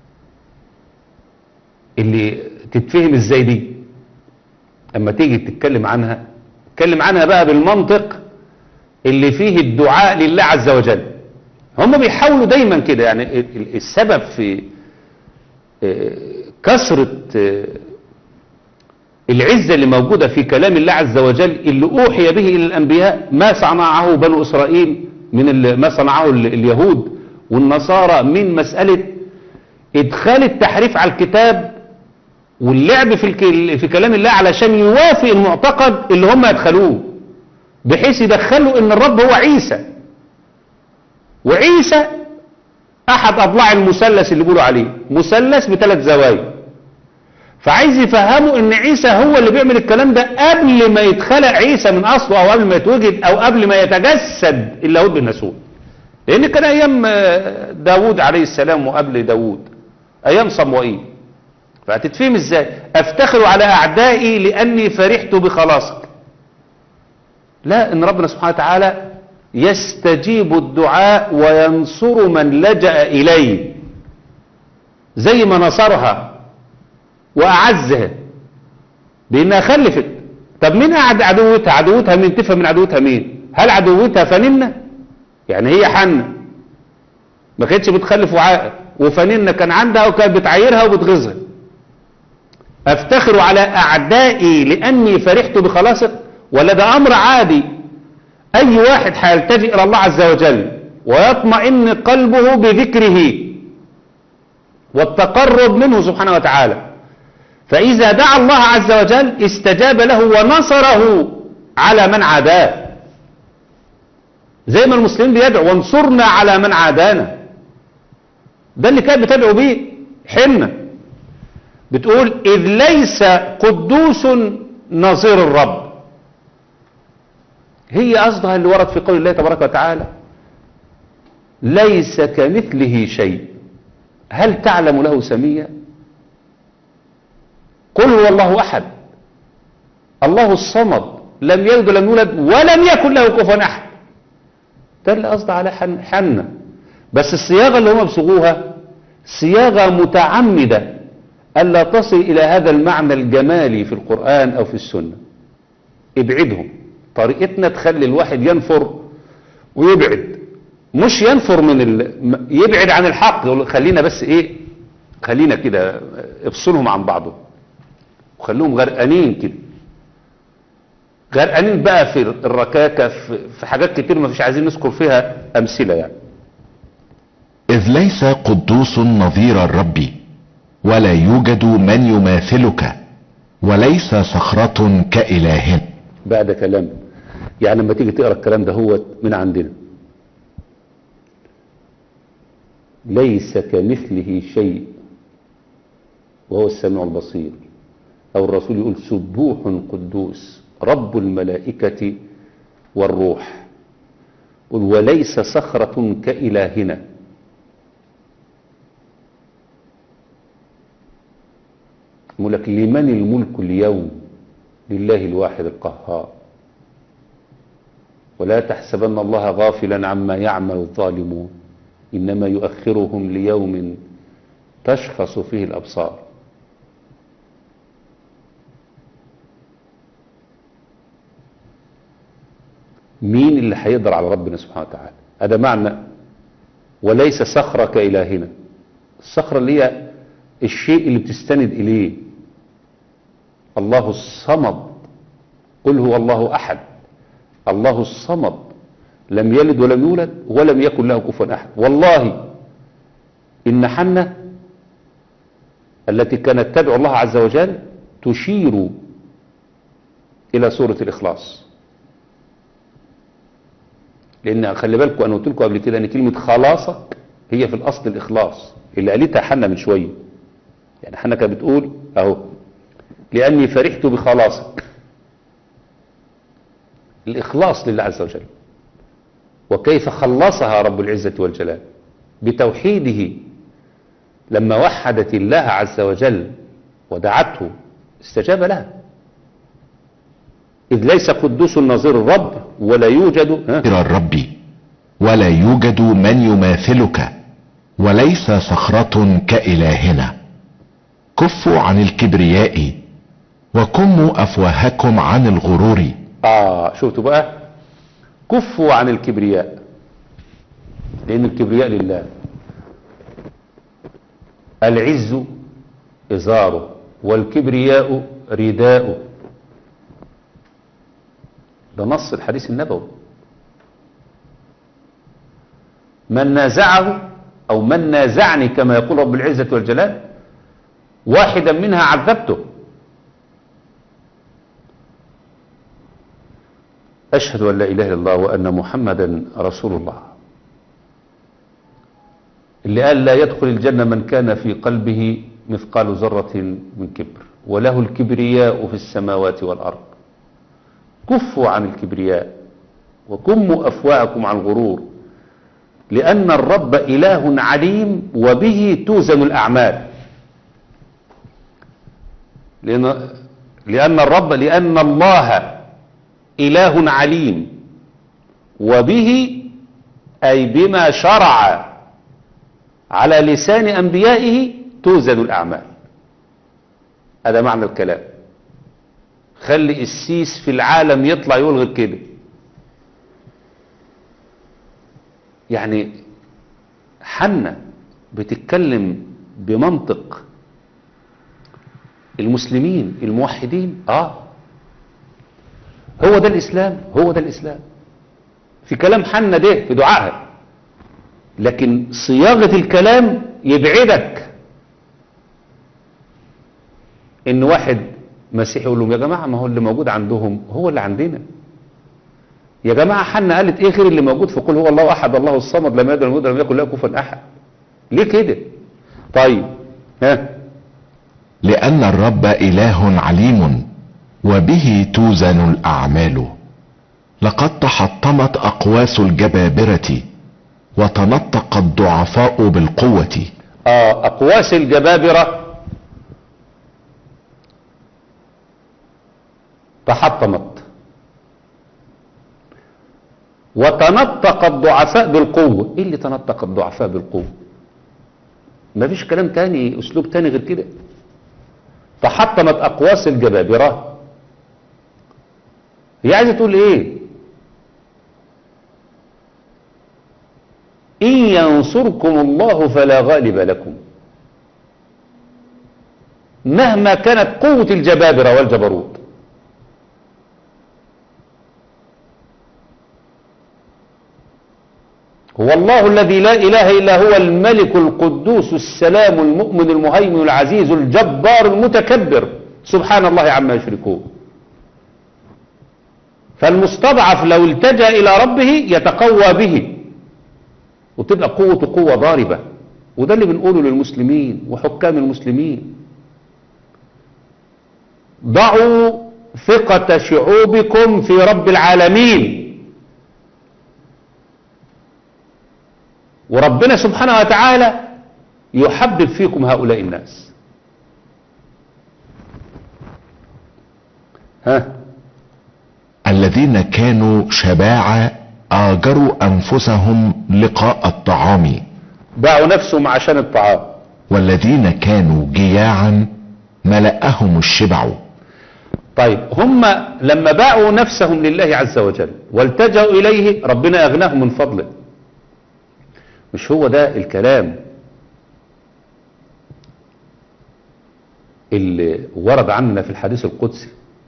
اللي تتفهم ازاي دي اما تيجي تتكلم عنها تتكلم عنها بقى بالمنطق اللي فيه الدعاء لله عز وجل هم بيحاولوا دايما كده يعني ال- ال- السبب في آه، كثرة آه، العزة اللي موجودة في كلام الله عز وجل اللي أوحي به إلى الأنبياء ما صنعه بنو إسرائيل من ال- ما صنعه ال- اليهود والنصارى من مسألة إدخال التحريف على الكتاب واللعب في, الك- في كلام الله علشان يوافق المعتقد اللي هم يدخلوه بحيث يدخلوا ان الرب هو عيسى وعيسى احد اضلاع المثلث اللي بيقولوا عليه مثلث بثلاث زوايا فعايز يفهموا ان عيسى هو اللي بيعمل الكلام ده قبل ما يتخلق عيسى من اصله او قبل ما يتوجد او قبل ما يتجسد اللاهوت بالناسوت لان كان ايام آه، داوود عليه السلام وقبل داوود ايام صموئيل فهتتفهم ازاي افتخر على اعدائي لاني فرحت بخلاصك لا ان ربنا سبحانه وتعالى يستجيب الدعاء وينصر من لجأ اليه زي ما نصرها واعزها بانها خلفت طب مين قعد عدوتها عدوتها مين تفهم من عدوتها مين هل عدوتها فننة يعني هي حنة ما كانتش بتخلف وعاء وفننة كان عندها وكانت بتعايرها وبتغيظها افتخر على اعدائي لاني فرحت بخلاصك ولا ده امر عادي اي واحد هيلتجئ الى الله عز وجل ويطمئن قلبه بذكره والتقرب منه سبحانه وتعالى فاذا دعا الله عز وجل استجاب له ونصره على من عاداه زي ما المسلمين بيدعوا وانصرنا على من عادانا ده اللي كان بتدعو بيه حنه بتقول إذ ليس قدوس نظير الرب هي قصدها اللي ورد في قول الله تبارك وتعالى ليس كمثله شيء هل تعلم له سميا قل هو الله أحد الله الصمد لم يلد ولم يولد ولم يكن له كفوا أحد ده اللي قصد على حن حنة بس الصياغة اللي هم بصغوها صياغة متعمدة ألا تصل إلى هذا المعنى الجمالي في القرآن أو في السنة ابعدهم طريقتنا تخلي الواحد ينفر ويبعد مش ينفر من ال... م- يبعد عن الحق يقول خلينا بس ايه خلينا كده افصلهم عن بعضهم وخليهم غرقانين كده غرقانين بقى في الركاكة في, في حاجات كتير ما فيش عايزين نذكر فيها أمثلة يعني إذ ليس قدوس نظير الرب ولا يوجد من يماثلك وليس صخرة كإله بقى ده كلام يعني لما تيجي تقرا الكلام ده هو من عندنا ليس كمثله شيء وهو السميع البصير او الرسول يقول سبوح قدوس رب الملائكة والروح يقول وليس صخرة كإلهنا يقول لك لمن الملك اليوم لله الواحد القهار ولا تحسبن الله غافلا عما يعمل الظالمون إنما يؤخرهم ليوم تشخص فيه الأبصار مين اللي هيقدر على ربنا سبحانه وتعالى هذا معنى وليس صخرة كإلهنا الصخرة اللي هي الشيء اللي بتستند إليه الله الصمد قل هو الله أحد الله الصمد لم يلد ولم يولد ولم يكن له كفوا أحد والله إن حنة التي كانت تدعو الله عز وجل تشير إلى سورة الإخلاص لان خلي بالكم انا قلت لكم قبل كده ان كلمه خلاصك هي في الاصل الاخلاص اللي قالتها حنا من شويه يعني حنا كانت بتقول اهو لاني فرحت بخلاصك الاخلاص لله عز وجل وكيف خلصها رب العزه والجلال بتوحيده لما وحدت الله عز وجل ودعته استجاب لها إذ ليس قدوس نظير الرب ولا يوجد ها؟ غير الرب ولا يوجد من يماثلك وليس صخرة كإلهنا كفوا عن الكبرياء وكموا أفواهكم عن الغرور آه شفتوا بقى كفوا عن الكبرياء لأن الكبرياء لله العز إزاره والكبرياء رداؤه ده نص الحديث النبوي من نازعه أو من نازعني كما يقول رب العزة والجلال واحدا منها عذبته أشهد أن لا إله إلا الله وأن محمدا رسول الله اللي قال لا يدخل الجنة من كان في قلبه مثقال ذرة من كبر وله الكبرياء في السماوات والأرض كفوا عن الكبرياء وكموا أفواهكم عن الغرور لأن الرب إله عليم وبه توزن الأعمال لأن, لأن الرب لأن الله إله عليم وبه أي بما شرع على لسان أنبيائه توزن الأعمال هذا معنى الكلام خلي السيس في العالم يطلع يقول غير كده يعني حنة بتتكلم بمنطق المسلمين الموحدين اه هو ده الاسلام هو ده الاسلام في كلام حنة ده في دعائها لكن صياغة الكلام يبعدك ان واحد مسيحي يقول لهم يا جماعة ما هو اللي موجود عندهم هو اللي عندنا يا جماعة حنا قالت ايه غير اللي موجود في قل هو الله احد الله الصمد لم يلد ولم يولد ولم يكن له كفوا احد ليه كده طيب ها لأن الرب إله عليم وبه توزن الأعمال لقد تحطمت أقواس الجبابرة وتنطق الضعفاء بالقوة آه اقواس الجبابرة تحطمت وتنطق الضعفاء بالقوة ايه اللي تنطق الضعفاء بالقوة ما فيش كلام تاني اسلوب تاني غير كده تحطمت اقواس الجبابرة هي عايزة تقول ايه ان ينصركم الله فلا غالب لكم مهما كانت قوة الجبابرة والجبروت هو الله الذي لا إله إلا هو الملك القدوس السلام المؤمن المهيمن العزيز الجبار المتكبر سبحان الله عما يشركون فالمستضعف لو التجأ إلى ربه يتقوى به وتبقى قوة قوة ضاربة وده اللي بنقوله للمسلمين وحكام المسلمين ضعوا ثقة شعوبكم في رب العالمين وربنا سبحانه وتعالى يحبب فيكم هؤلاء الناس ها الذين كانوا شباعا آجروا أنفسهم لقاء الطعام باعوا نفسهم عشان الطعام والذين كانوا جياعا ملأهم الشبع طيب هم لما باعوا نفسهم لله عز وجل والتجأوا إليه ربنا أغناهم من فضله مش هو ده الكلام اللي ورد عننا في الحديث القدسي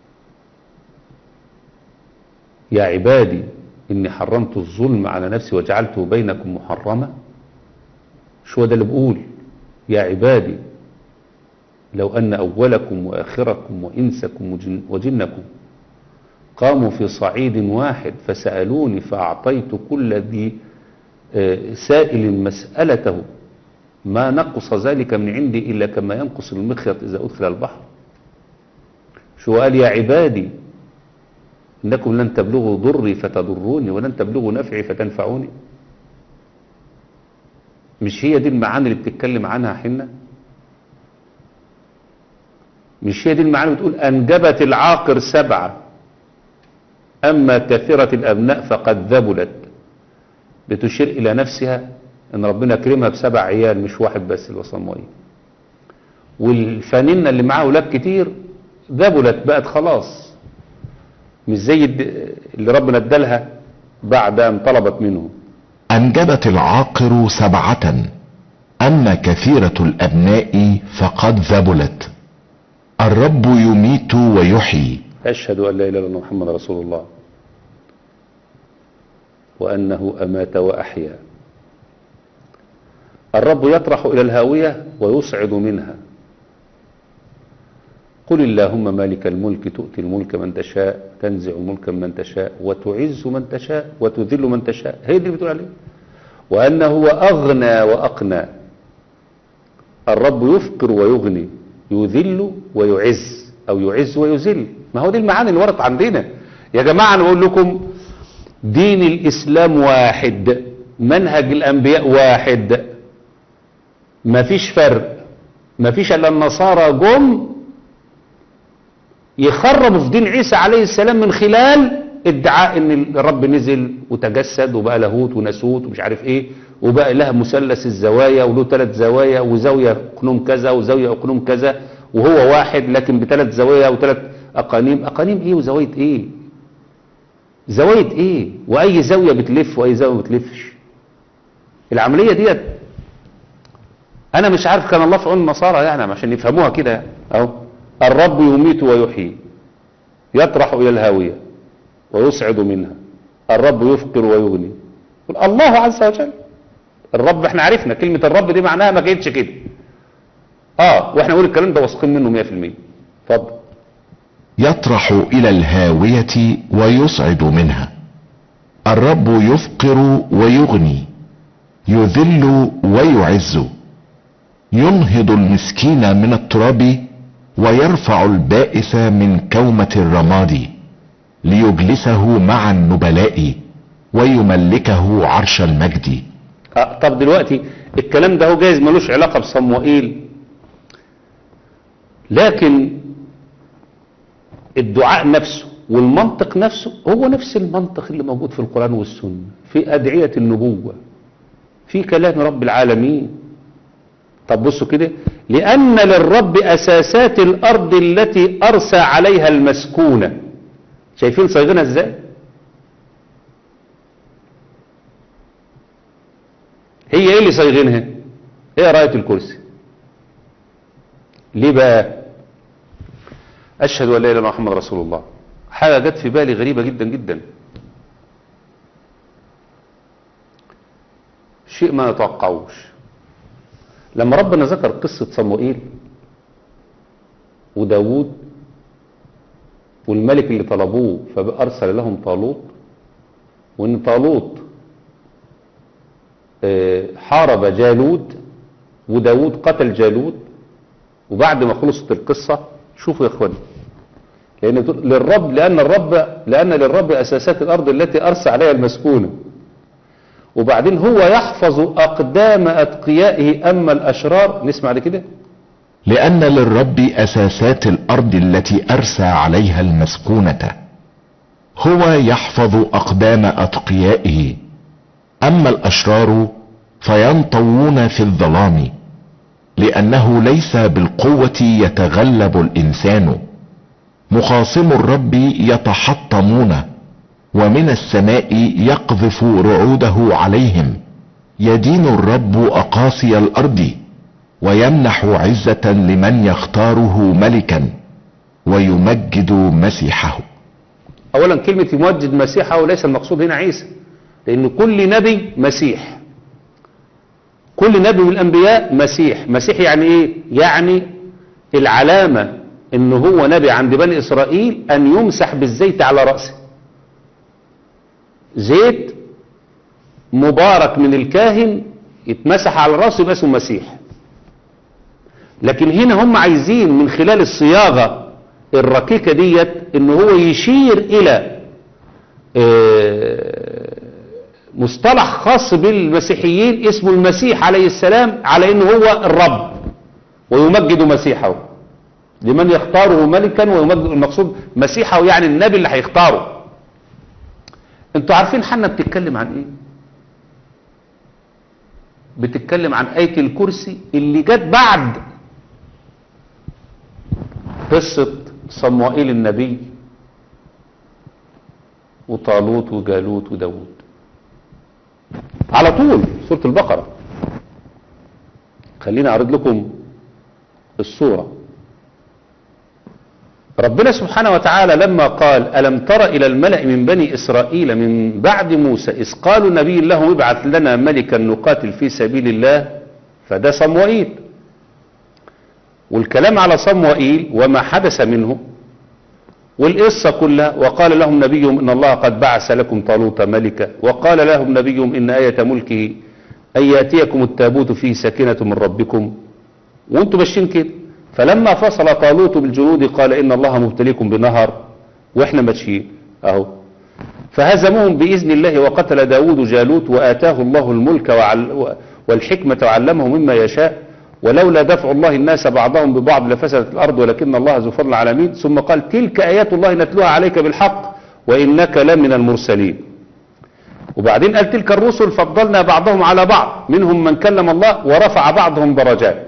يا عبادي إني حرمت الظلم على نفسي وجعلته بينكم محرما شو هو ده اللي بقول يا عبادي لو أن أولكم وآخركم وإنسكم وجن وجنكم قاموا في صعيد واحد فسألوني فأعطيت كل ذي آه، سائل مسألته ما نقص ذلك من عندي إلا كما ينقص المخيط إذا أدخل البحر شو قال يا عبادي إنكم لن تبلغوا ضري فتضروني ولن تبلغوا نفعي فتنفعوني مش هي دي المعاني اللي بتتكلم عنها حنة مش هي دي المعاني اللي بتقول أنجبت العاقر سبعة أما كثيرة الأبناء فقد ذبلت بتشير إلى نفسها أن ربنا كرمها بسبع عيال مش واحد بس اللي وصل ميه والفانينة اللي معاه أولاد كتير ذبلت بقت خلاص مش زي الد- اللي ربنا ادالها بعد أن طلبت منه انجبت العاقر سبعة اما كثيرة الابناء فقد ذبلت الرب يميت ويحيي أشهد أن لا إله إلا الله محمد رسول الله وأنه أمات وأحيا الرب يطرح إلى الهاوية ويصعد منها قل اللهم مالك الملك تؤتي الملك من تشاء تنزع الملك من تشاء وتعز من تشاء وتذل من تشاء هي دي اللي بتقول عليه وأنه هو أغنى وأقنى الرب يفقر ويغني يذل ويعز أو يعز ويذل ما هو دي المعاني اللي ورد عندنا يا جماعة أنا أقول لكم دين الإسلام واحد منهج الأنبياء واحد ما فيش فرق ما فيش إلا النصارى جم يخربوا في دين عيسى عليه السلام من خلال ادعاء ان الرب نزل وتجسد وبقى لاهوت وناسوت ومش عارف ايه وبقى لها مثلث الزوايا وله ثلاث زوايا وزاويه اقنوم كذا وزاويه اقنوم كذا وهو واحد لكن بثلاث زوايا وثلاث اقانيم اقانيم ايه وزوايه ايه زوايه ايه واي زاويه بتلف واي زاويه ما بتلفش العمليه ديت انا مش عارف كان الله في عون النصارى يعني عشان يفهموها كده اهو الرب يميت ويحيي يطرح الى الهاويه ويصعد منها الرب يفقر ويغني يقول الله عز وجل الرب احنا عرفنا كلمة الرب دي معناها ما كانتش كده اه واحنا نقول الكلام ده واثقين منه 100% اتفضل يطرح الى الهاوية ويصعد منها الرب يفقر ويغني يذل ويعز ينهض المسكين من التراب ويرفع البائس من كومة الرماد ليجلسه مع النبلاء ويملكه عرش المجد آه طب دلوقتي الكلام ده هو جايز ملوش علاقة بصموئيل لكن الدعاء نفسه والمنطق نفسه هو نفس المنطق اللي موجود في القرآن والسنة في أدعية النبوة في كلام رب العالمين طب بصوا كده لأن للرب أساسات الأرض التي أرسى عليها المسكونة شايفين صيغنا ازاي هي ايه اللي صيغينها ايه راية الكرسي ليه بقى اشهد ان لا اله الا الله محمد رسول الله حاجه جت في بالي غريبه جدا جدا شيء ما نتوقعوش لما ربنا ذكر قصه صموئيل وداوود والملك اللي طلبوه فأرسل لهم طالوت وإن طالوت حارب جالوت وداود قتل جالوت وبعد ما خلصت القصة شوفوا يا اخواني لأن للرب لأن الرب لأن للرب أساسات الأرض التي أرسى عليها المسكونة وبعدين هو يحفظ أقدام أتقيائه أما الأشرار نسمع لكده لأن للرب أساسات الأرض التي أرسى عليها المسكونة هو يحفظ أقدام أتقيائه أما الأشرار فينطوون في الظلام لأنه ليس بالقوة يتغلب الإنسان مخاصم الرب يتحطمون ومن السماء يقذف رعوده عليهم يدين الرب أقاصي الأرض ويمنح عزة لمن يختاره ملكا ويمجد مسيحه اولا كلمة يمجد مسيحه ليس المقصود هنا عيسى لان كل نبي مسيح كل نبي من الانبياء مسيح مسيح يعني ايه يعني العلامة ان هو نبي عند بني اسرائيل ان يمسح بالزيت على رأسه زيت مبارك من الكاهن يتمسح على رأسه يبقى اسمه مسيح لكن هنا هم عايزين من خلال الصياغة الركيكة ديت ان هو يشير الى آه، مصطلح خاص بالمسيحيين اسمه المسيح عليه السلام على انه هو الرب ويمجد مسيحه لمن يختاره ملكا ويمجد المقصود مسيحه يعني النبي اللي هيختاره انتوا عارفين حنا بتتكلم عن ايه بتتكلم عن آية الكرسي اللي جت بعد قصة صموئيل النبي وطالوت وجالوت وداود على طول سورة البقرة خليني أعرض لكم الصورة ربنا سبحانه وتعالى لما قال ألم تر إلى الملأ من بني إسرائيل من بعد موسى إذ قالوا نبي لهم ابعث لنا ملكا نقاتل في سبيل الله فده صموئيل والكلام على صموئيل وما حدث منه والقصة كلها وقال لهم نبيهم إن الله قد بعث لكم طالوت ملكا وقال لهم نبيهم إن آية ملكه أن يأتيكم التابوت فيه سكينة من ربكم وانتم ماشيين كده فلما فصل طالوت بالجنود قال إن الله مبتليكم بنهر وإحنا ماشيين أهو فهزموهم بإذن الله وقتل داود جالوت وآتاه الله الملك وعل والحكمة وعلمه مما يشاء ولولا دفع الله الناس بعضهم ببعض لفسدت الأرض ولكن الله ذو فضل على العالمين ثم قال تلك آيات الله نتلوها عليك بالحق وإنك لمن المرسلين وبعدين قال تلك الرسل فضلنا بعضهم على بعض منهم من كلم الله ورفع بعضهم درجات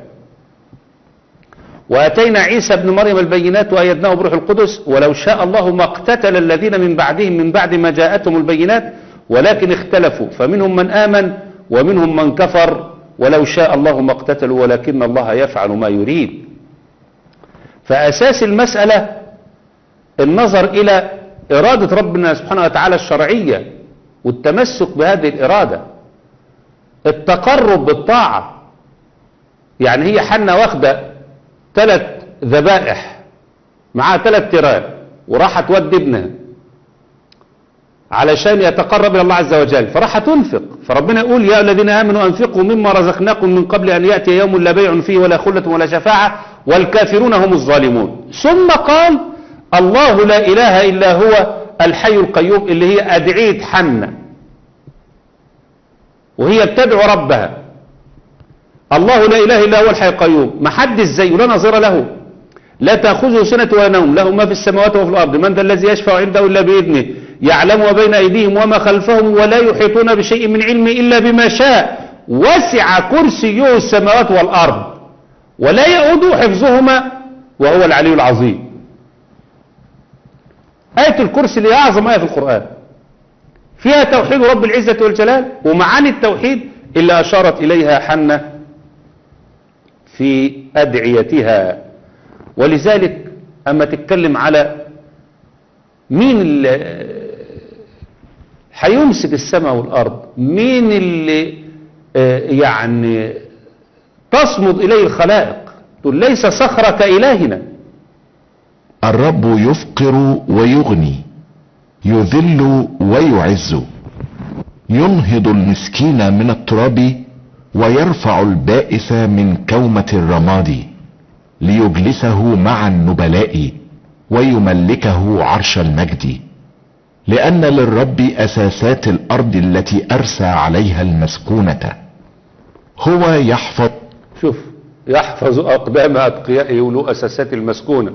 واتينا عيسى ابن مريم البينات وايدناه بروح القدس ولو شاء الله ما اقتتل الذين من بعدهم من بعد ما جاءتهم البينات ولكن اختلفوا فمنهم من امن ومنهم من كفر ولو شاء الله ما اقتتلوا ولكن الله يفعل ما يريد فاساس المساله النظر الى اراده ربنا سبحانه وتعالى الشرعيه والتمسك بهذه الاراده التقرب بالطاعه يعني هي حنة واخده ثلاث ذبائح معاها ثلاث تيران وراح تودي ابنها علشان يتقرب الى الله عز وجل فراح تنفق فربنا يقول يا الذين امنوا انفقوا مما رزقناكم من قبل ان ياتي يوم لا بيع فيه ولا خله ولا شفاعه والكافرون هم الظالمون ثم قال الله لا اله الا هو الحي القيوم اللي هي ادعيه حنه وهي بتدعو ربها الله لا إله إلا هو الحي القيوم ما حد زيه لا نظير له لا تأخذه سنة ولا نوم له ما في السماوات وفي الأرض من ذا الذي يشفع عنده إلا بإذنه يعلم ما بين أيديهم وما خلفهم ولا يحيطون بشيء من علمه إلا بما شاء وسع كرسيه السماوات والأرض ولا يؤود حفظهما وهو العلي العظيم آية الكرسي اللي هي أعظم آية في القرآن فيها توحيد رب العزة والجلال ومعاني التوحيد اللي أشارت إليها حنة في أدعيتها ولذلك أما تتكلم على مين اللي هيمسك السماء والأرض مين اللي آه، يعني تصمد إليه الخلائق تقول ليس صخرة كإلهنا الرب يفقر ويغني يذل ويعز ينهض المسكين من التراب ويرفع البائس من كومة الرماد ليجلسه مع النبلاء ويملكه عرش المجد لان للرب اساسات الارض التي ارسى عليها المسكونة هو يحفظ شوف يحفظ أقدام أتقيائه وله أساسات المسكونة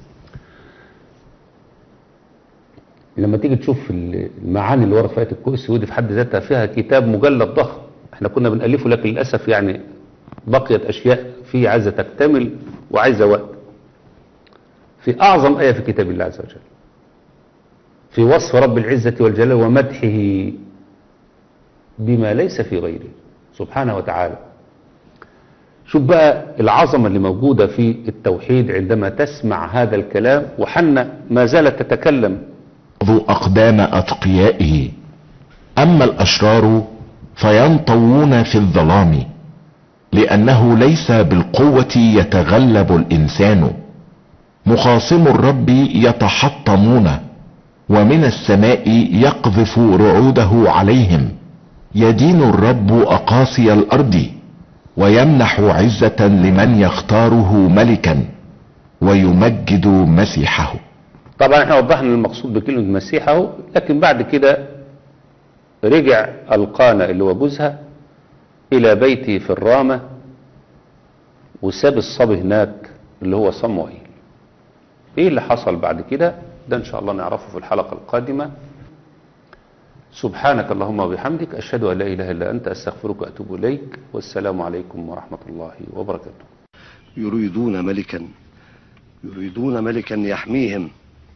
لما تيجي تشوف المعاني اللي ورد في آية الكرسي ودي في حد ذاتها فيها كتاب مجلد ضخم احنا كنا بنألفه لكن للأسف يعني بقيت أشياء فيه عايزة تكتمل وعايزة وقت في أعظم آية في كتاب الله عز وجل في وصف رب العزة والجلال ومدحه بما ليس في غيره سبحانه وتعالى شوف بقى العظمة اللي موجودة في التوحيد عندما تسمع هذا الكلام وحنا ما زالت تتكلم اقدام اتقيائه اما الاشرار فينطوون في الظلام لانه ليس بالقوة يتغلب الانسان مخاصم الرب يتحطمون ومن السماء يقذف رعوده عليهم يدين الرب اقاصي الارض ويمنح عزة لمن يختاره ملكا ويمجد مسيحه طبعا احنا وضحنا المقصود بكلمة مسيحه لكن بعد كده رجع القانا اللي هو جوزها الى بيته في الرامة وساب الصبي هناك اللي هو صموئيل ايه اللي حصل بعد كده ده ان شاء الله نعرفه في الحلقة القادمة سبحانك اللهم وبحمدك اشهد ان لا اله الا انت استغفرك واتوب اليك والسلام عليكم ورحمة الله وبركاته يريدون ملكا يريدون ملكا يحميهم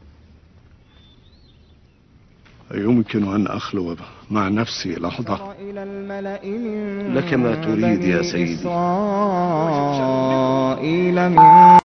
يمكن أن أخلو مع نفسي لحظة إلى الملأ من لك ما تريد يا بني سيدي. إسرائيل من